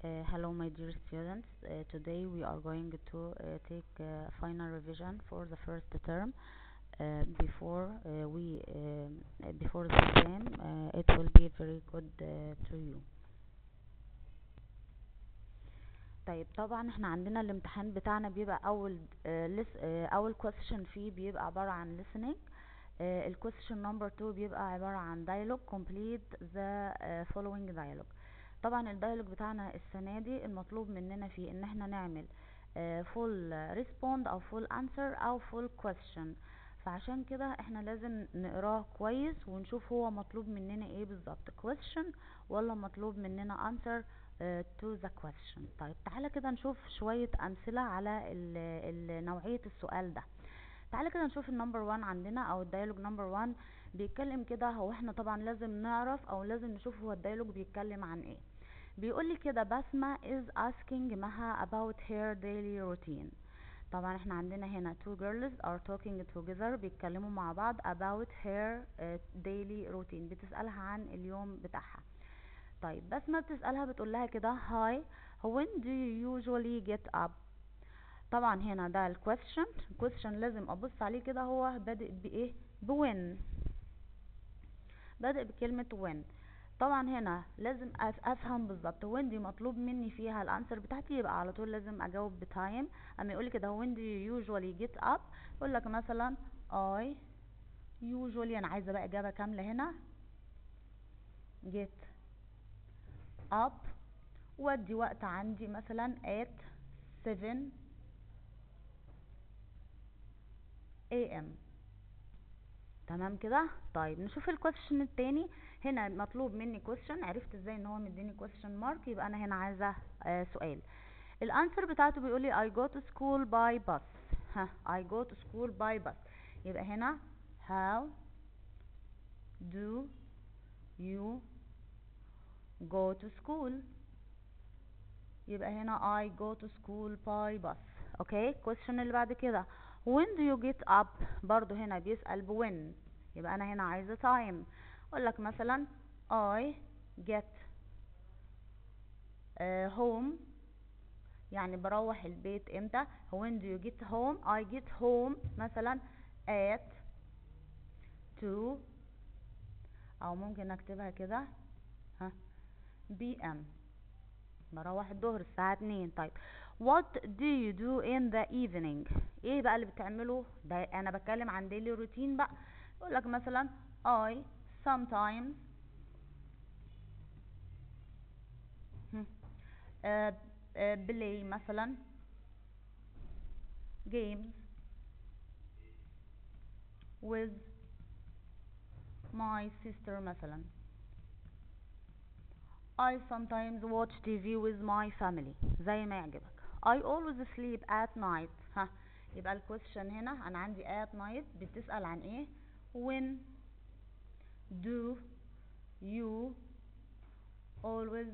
Uh, hello my dear students uh, today we are going to uh, take uh, final revision for the first term uh, before uh, we um, uh, before the exam uh, it will be very good uh, to you طيب طبعا احنا عندنا الامتحان بتاعنا بيبقى اول آه لس آه اول question فيه بيبقى عبارة عن listening آه ال question number 2 بيبقى عبارة عن dialogue complete the آه following dialogue طبعا الديالوج بتاعنا السنة دي المطلوب مننا فيه ان احنا نعمل آه full respond او full answer او full question فعشان كده احنا لازم نقراه كويس ونشوف هو مطلوب مننا ايه بالظبط question ولا مطلوب مننا answer uh, to the question طيب تعالى كده نشوف شوية امثلة على ال ال نوعية السؤال ده تعالى كده نشوف النمبر 1 عندنا او الديالوج نمبر 1 بيتكلم كده هو احنا طبعا لازم نعرف او لازم نشوف هو الديالوج بيتكلم عن ايه بيقول لي كده بسمة is asking مها about her daily routine طبعا احنا عندنا هنا two girls are talking together بيتكلموا مع بعض about her uh, daily routine بتسألها عن اليوم بتاعها طيب بسمة بتسألها بتقول لها كده hi when do you usually get up طبعا هنا ده الكويستشن الكويستشن لازم ابص عليه كده هو بادئ بايه بوين بادئ بكلمة when طبعا هنا لازم افهم بالظبط when دي مطلوب مني فيها الانسر بتاعتي يبقى على طول لازم اجاوب بتايم اما يقول لي كده when do you usually get up يقول لك مثلا I usually انا عايزه بقى اجابه كامله هنا get up وادي وقت عندي مثلا at 7 am تمام كده طيب نشوف الكويستشن التاني هنا مطلوب مني كويستشن عرفت ازاي ان هو مديني كويستشن مارك يبقى انا هنا عايزه آه سؤال الانسر بتاعته بيقول لي I go to school by bus ها I go to school by bus يبقى هنا how do you go to school يبقى هنا I go to school by bus اوكي question اللي بعد كده when do you get up برضو هنا بيسأل بوين يبقى انا هنا عايزة time اقول لك مثلا I get uh, home يعني بروح البيت امتى when do you get home I get home مثلا at 2 او ممكن اكتبها كده ها بي ام بروح الظهر الساعة 2 طيب what do you do in the evening ايه بقى اللي بتعمله ده انا بتكلم عن daily routine بقى يقول لك مثلا I sometimes uh, uh, play مثلا games with my sister مثلا I sometimes watch TV with my family زي ما يعجبك I always sleep at night ها يبقى الكويستشن هنا انا عندي at night بتسأل عن ايه when do you always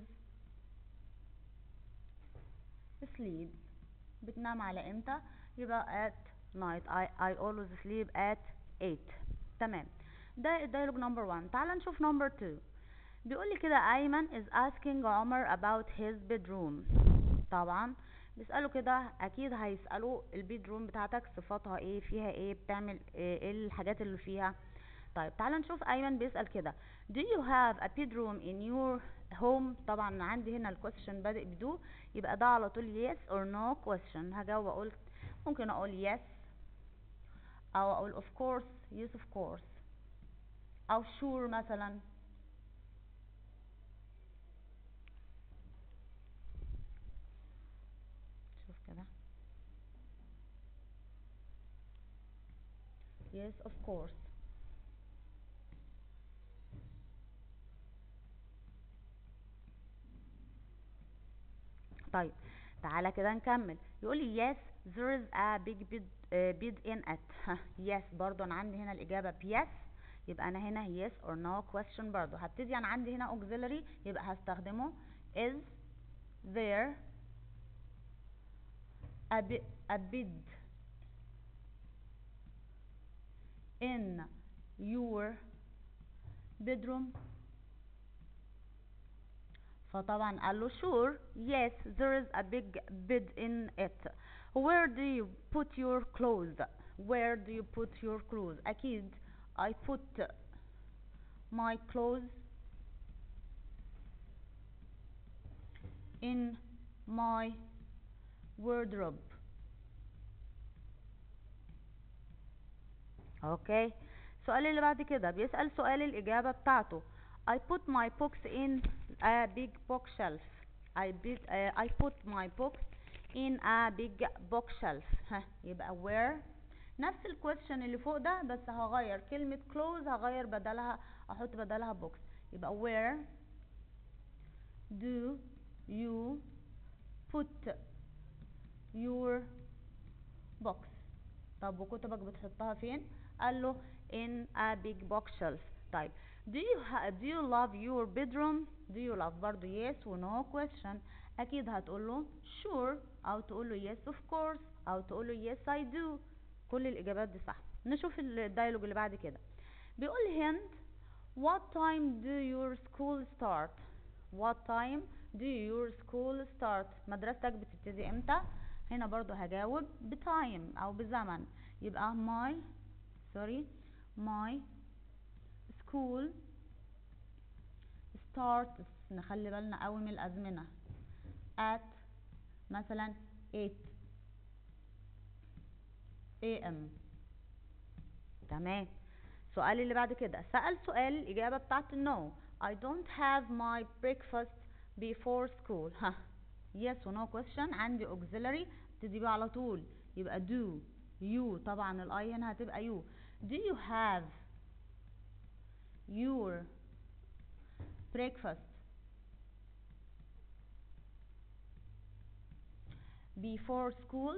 sleep بتنام على امتى يبقى at night I, I always sleep at 8 تمام ده الديالوج نمبر 1 تعال نشوف نمبر 2 بيقول لي كده ايمن is asking عمر about his bedroom طبعا بيسأله كده اكيد هيسأله البيدروم بتاعتك صفاتها ايه فيها ايه بتعمل ايه, إيه الحاجات اللي فيها طيب تعال نشوف ايمن بيسأل كده do you have a bedroom in your home طبعا عندي هنا الكويستشن بادئ بدو يبقى ده على طول yes or no question هجاوب اقول ممكن اقول yes او اقول of course yes of course او sure مثلا شوف كده yes of course طيب تعالى كده نكمل يقول لي yes there is a big bid, uh, bid in it yes برضو انا عندي هنا الاجابه yes يبقى انا هنا yes or no question برضو هبتدي انا عندي هنا auxiliary يبقى هستخدمه is there a, bi a bid in your bedroom فطبعا قال له sure yes there is a big bed in it where do you put your clothes where do you put your clothes أكيد I put my clothes in my wardrobe اوكي السؤال اللي بعد كده بيسأل سؤال الإجابة بتاعته I put my books in a big bookshelf I, bit, uh, I put my books in a big bookshelf ها يبقى where نفس الكويستشن اللي فوق ده بس هغير كلمة close هغير بدلها احط بدلها books يبقى where do you put your books طب وكتبك بتحطها فين قال له in a big bookshelf طيب do you ha- do you love your bedroom do you love برضو yes و no question اكيد هتقول له sure او تقول له yes of course او تقول له yes I do كل الاجابات دي صح نشوف الدايلوج اللي بعد كده بيقول هند what time do your school start what time do your school start مدرستك بتبتدي امتى هنا برضو هجاوب بتايم او بزمن يبقى my sorry my school starts نخلي بالنا قوي من الازمنه at مثلا 8 am تمام السؤال اللي بعد كده سأل سؤال الإجابة بتاعته no I don't have my breakfast before school ها yes و no question عندي auxiliary ابتدي بيه على طول يبقى do you طبعا الاي هنا هتبقى you do you have your breakfast before school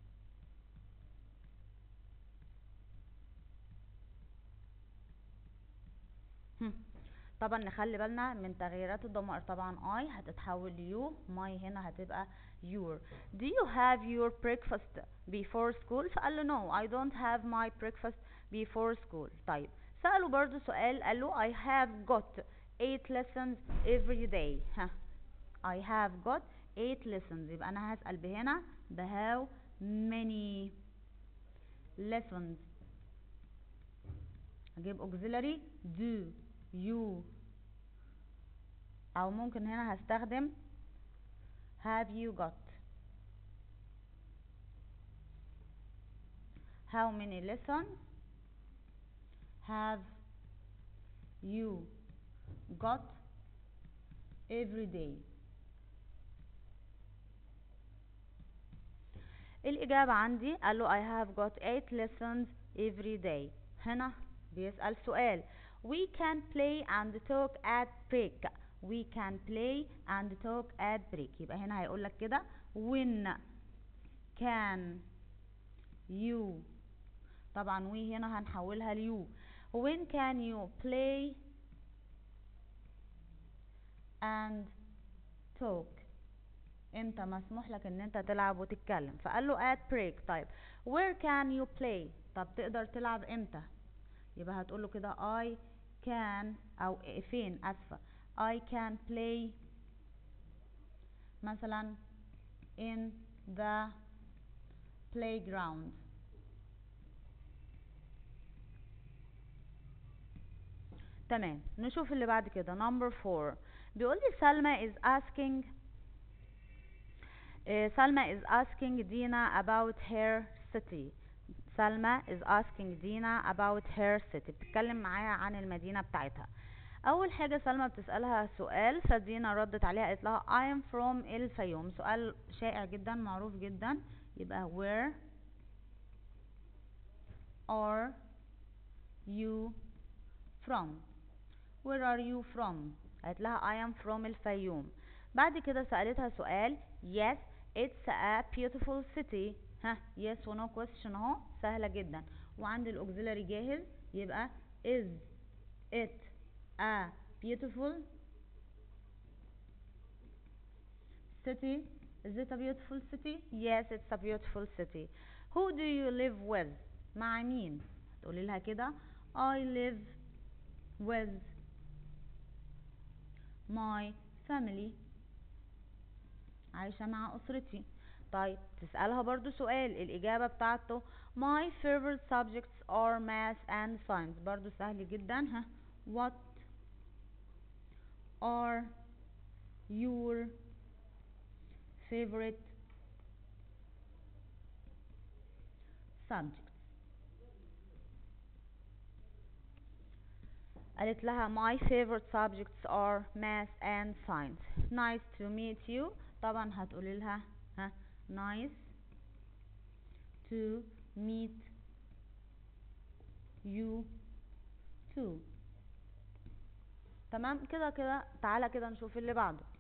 هم. طبعا نخلي بالنا من تغييرات الضمائر طبعا I هتتحول ل you my هنا هتبقى your do you have your breakfast before school فقال له no I don't have my breakfast before school طيب سأله برضو سؤال قال له I have got eight lessons every day ها I have got eight lessons يبقى أنا هسأل بهنا ب how many lessons هجيب auxiliary do you أو ممكن هنا هستخدم have you got how many lessons have you got every day الإجابة عندي قال له I have got eight lessons every day هنا بيسأل سؤال we can play and talk at break we can play and talk at break يبقى هنا هيقول لك كده when can you طبعا we هنا هنحولها ليو when can you play and talk انت مسموح لك ان انت تلعب وتتكلم فقال له at break طيب where can you play طب تقدر تلعب امتى يبقى هتقول له كده I can او فين اسفة I can play مثلا in the playground تمام نشوف اللي بعد كده number four بيقول لي سلمى is asking uh, سلمى is asking دينا about her city سلمى is asking دينا about her city بتتكلم معايا عن المدينة بتاعتها أول حاجة سلمى بتسألها سؤال فدينا ردت عليها قالت لها I am from الفيوم سؤال شائع جدا معروف جدا يبقى where are you from where are you from قالت لها I am from الفيوم بعد كده سألتها سؤال yes it's a beautiful city ها yes و no question اهو سهلة جدا وعندي الاوكسيلاري جاهز يبقى is it a beautiful city is it a beautiful city yes it's a beautiful city who do you live with مع مين تقولي لها كده I live with my family عايشة مع أسرتي طيب تسألها برضو سؤال الإجابة بتاعته my favorite subjects are math and science برضو سهل جدا ها what are your favorite subjects قالت لها my favorite subjects are math and science nice to meet you طبعا هتقولي لها ها nice to meet you too تمام كده كده تعالى كده نشوف اللي بعده